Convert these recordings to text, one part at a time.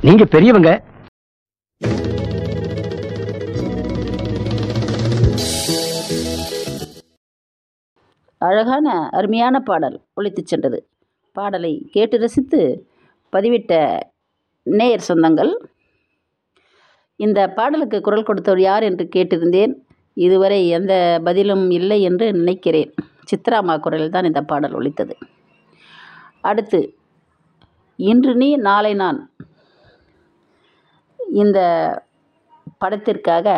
நீங்க பெரியவங்க அழகான அருமையான பாடல் ஒலித்துச் சென்றது பாடலை கேட்டு ரசித்து பதிவிட்ட நேயர் சொந்தங்கள் இந்த பாடலுக்கு குரல் கொடுத்தவர் யார் என்று கேட்டிருந்தேன் இதுவரை எந்த பதிலும் இல்லை என்று நினைக்கிறேன் சித்ராமா குரலில் தான் இந்த பாடல் ஒலித்தது அடுத்து இன்று நீ நாளை நான் இந்த படத்திற்காக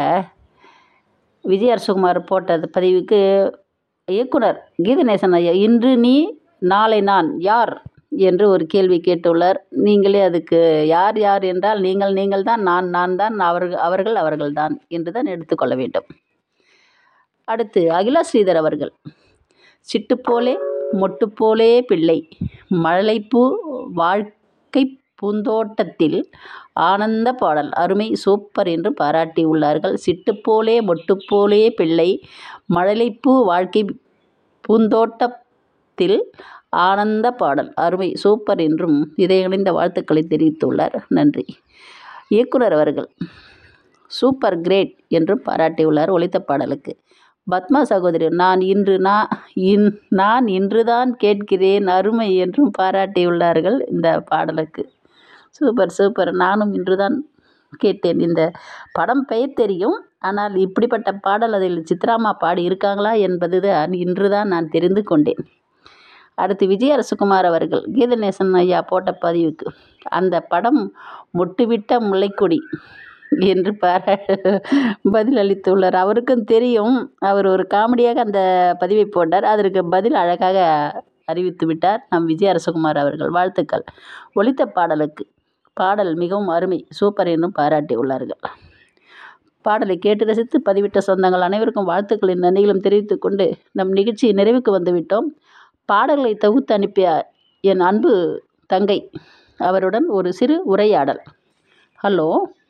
விஜய் அரசகுமார் போட்டது பதிவுக்கு இயக்குனர் கீதநேசன் ஐயா இன்று நீ நாளை நான் யார் என்று ஒரு கேள்வி கேட்டுள்ளார் நீங்களே அதுக்கு யார் யார் என்றால் நீங்கள் நீங்கள் தான் நான் நான் தான் அவர்கள் அவர்கள் அவர்கள் தான் என்று தான் எடுத்துக்கொள்ள வேண்டும் அடுத்து அகிலா ஸ்ரீதர் அவர்கள் சிட்டு போலே மொட்டு போலே பிள்ளை மழலைப்பூ வாழ்க்கை பூந்தோட்டத்தில் ஆனந்த பாடல் அருமை சூப்பர் என்று பாராட்டி உள்ளார்கள் சிட்டு போலே மொட்டு போலே பிள்ளை மழலைப்பூ வாழ்க்கை பூந்தோட்டத்தில் ஆனந்த பாடல் அருமை சூப்பர் என்றும் இதயங்களிந்த வாழ்த்துக்களை தெரிவித்துள்ளார் நன்றி இயக்குனர் அவர்கள் சூப்பர் கிரேட் என்றும் பாராட்டியுள்ளார் ஒலித்த பாடலுக்கு பத்மா சகோதரி நான் இன்று நான் இன் நான் இன்றுதான் கேட்கிறேன் அருமை என்றும் பாராட்டியுள்ளார்கள் இந்த பாடலுக்கு சூப்பர் சூப்பர் நானும் இன்றுதான் கேட்டேன் இந்த படம் பெயர் தெரியும் ஆனால் இப்படிப்பட்ட பாடல் அதில் சித்ராமா பாடி இருக்காங்களா என்பது தான் இன்று தான் நான் தெரிந்து கொண்டேன் அடுத்து விஜய் அரசகுமார் அவர்கள் கீதநேசன் ஐயா போட்ட பதிவுக்கு அந்த படம் முட்டுவிட்ட முல்லைக்கொடி என்று பாரா பதில் அளித்துள்ளார் அவருக்கும் தெரியும் அவர் ஒரு காமெடியாக அந்த பதிவை போட்டார் அதற்கு பதில் அழகாக அறிவித்து விட்டார் நம் விஜய் அரசகுமார் அவர்கள் வாழ்த்துக்கள் ஒலித்த பாடலுக்கு பாடல் மிகவும் அருமை சூப்பர் என்றும் பாராட்டி உள்ளார்கள் பாடலை கேட்டு ரசித்து பதிவிட்ட சொந்தங்கள் அனைவருக்கும் வாழ்த்துக்களின் நன்றிகளும் தெரிவித்துக் கொண்டு நம் நிகழ்ச்சி நிறைவுக்கு வந்துவிட்டோம் பாடல்களை தொகுத்து அனுப்பிய என் அன்பு தங்கை அவருடன் ஒரு சிறு உரையாடல் ஹலோ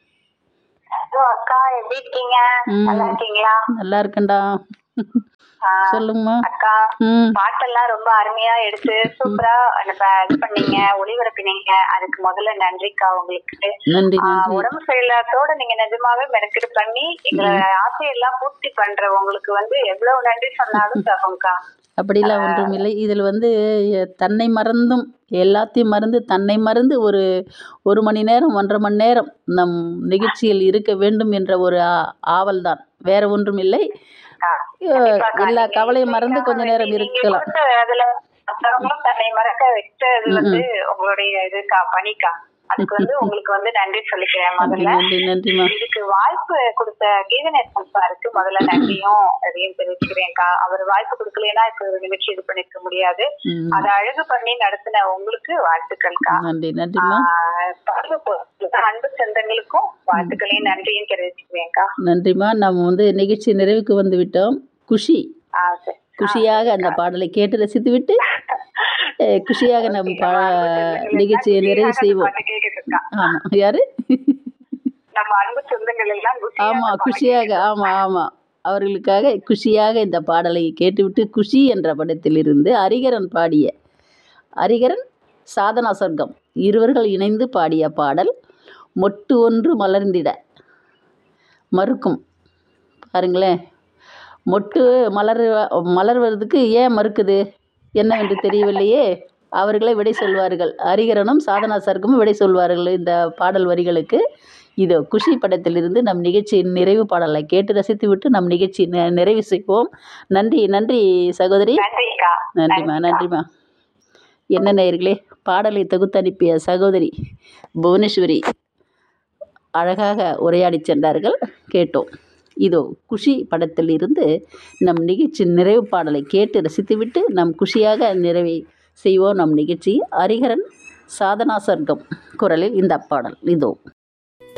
ஹலோ அக்கா எப்படி இருக்கீங்க ம். நல்லா இருக்கீங்களா நல்லா இருக்கேன்டா ஆ, சொல்லுங்கம்மா அக்கா ம் பாட்டெல்லாம் ரொம்ப அருமையா எடுத்து சூப்பரா நம்ம இது பண்ணீங்க ஒளிபரப்பினீங்க அதுக்கு முதல்ல நன்றிக்கா உங்களுக்கு நன்றி ஆ, நன்றி உடம்பு சரியில்லாதோட நீங்க நிஜமாவே மெனக்கெடு பண்ணி எங்களை ஆசையெல்லாம் பூர்த்தி பண்ற உங்களுக்கு வந்து எவ்வளவு நன்றி சொன்னாலும் தகும்க்கா அப்படிலாம் ஒன்றும் இல்லை இதில் வந்து எ- தன்னை மறந்தும் எல்லாத்தையும் மறந்து தன்னை மறந்து ஒரு ஒரு மணி நேரம் ஒன்றரை மணி நேரம் நம் நிகழ்ச்சியில் இருக்க வேண்டும் என்ற ஒரு ஆ- ஆவல் தான் வேற ஒன்றும் இல்லை ஆ, அஹ் கண்டிப்பாக்கா. எல்லா நீங்க கவலையும் மறந்து இதுக்காக கொஞ்ச நேரம் வேண்டி நீங்க இருக்கலாம் கொடுத்த அதுல மத்தவங்களும் தன்னை மறக்க வச்சது வந்து உங்களுடைய இதுக்கா பணிக்கா அதுக்கு வந்து உங்களுக்கு வந்து நன்றி சொல்லிக்கிறேன் நன்றி முதல்ல நன்றி நன்றிம்மா இதுக்கு வாய்ப்பு கொடுத்த கீதநேசன் சாருக்கு முதல்ல நன்றியும் அதையும் தெரிவிச்சுக்கிறேன்க்கா அவர் வாய்ப்பு கொடுக்கலைன்னா இப்ப ஒரு நிகழ்ச்சி இது பண்ணிருக்க முடியாது ம், அதை அழகு பண்ணி நடத்தின உங்களுக்கு வாழ்த்துக்கள்க்கா நன்றி நன்றிம்மா ஆஹ் பரவ போ- அன்பு சொந்தங்களுக்கும் வாழ்த்துக்களையும் நன்றியும் தெரிவிச்சுக்கிறேன்க்கா நன்றிம்மா நாம் வந்து நிகழ்ச்சி நிறைவுக்கு வந்து விட்டோம் குஷி ஆஹ் சரி குஷியாக அந்த பாடலை கேட்டு ரசித்துவிட்டு அஹ், குஷியாக நம் பா நிகழ்ச்சியை நிறைவு செய்வோம் பாட்டு கேட்டுட்டு இருக்கா. ஆமாம் யாரு நம்ம அன்பு சொந்தங்கள் எல்லாம் குஷியா ஆமாம் அந்த பாட்டு குஷியாக ஆமாம் ஆமாம் அவர்களுக்காக குஷியாக இந்த பாடலை கேட்டுவிட்டு குஷி என்ற படத்திலிருந்து ஹரிகரன் பாடிய ஹரிகரன் சாதனா சொர்க்கம் இருவர்கள் இணைந்து பாடிய பாடல் மொட்டு ஒன்று மலர்ந்திட மறுக்கும் பாருங்களேன் மொட்டு மலர் மலர்வதற்கு ஏன் மறுக்குது என்னவென்று தெரியவில்லையே அவர்களே விடை சொல்வார்கள் ஹரிகரனும் சாதனா சர்க்கமும் விடை சொல்வார்கள் இந்த பாடல் வரிகளுக்கு இதோ குஷி படத்திலிருந்து நம் நிகழ்ச்சியின் நிறைவு பாடலை கேட்டு ரசித்துவிட்டு நம் நிகழ்ச்சி நி- நிறைவு செய்வோம் நன்றி நன்றி சகோதரி நன்றிக்கா நன்றிம்மா நன்றிம்மா என்ன நேயர்களே பாடலை தொகுத்து அனுப்பிய சகோதரி புவனேஸ்வரி அழகாக உரையாடி சென்றார்கள் கேட்டோம் இதோ குஷி படத்தில் இருந்து நம் நிகழ்ச்சி நிறைவு பாடலை கேட்டு ரசித்துவிட்டு நம் குஷியாக நிறைவை செய்வோம் நம் நிகழ்ச்சி ஹரிஹரன் சாதனா சர்க்கம் குரலில் இந்த பாடல் இதோ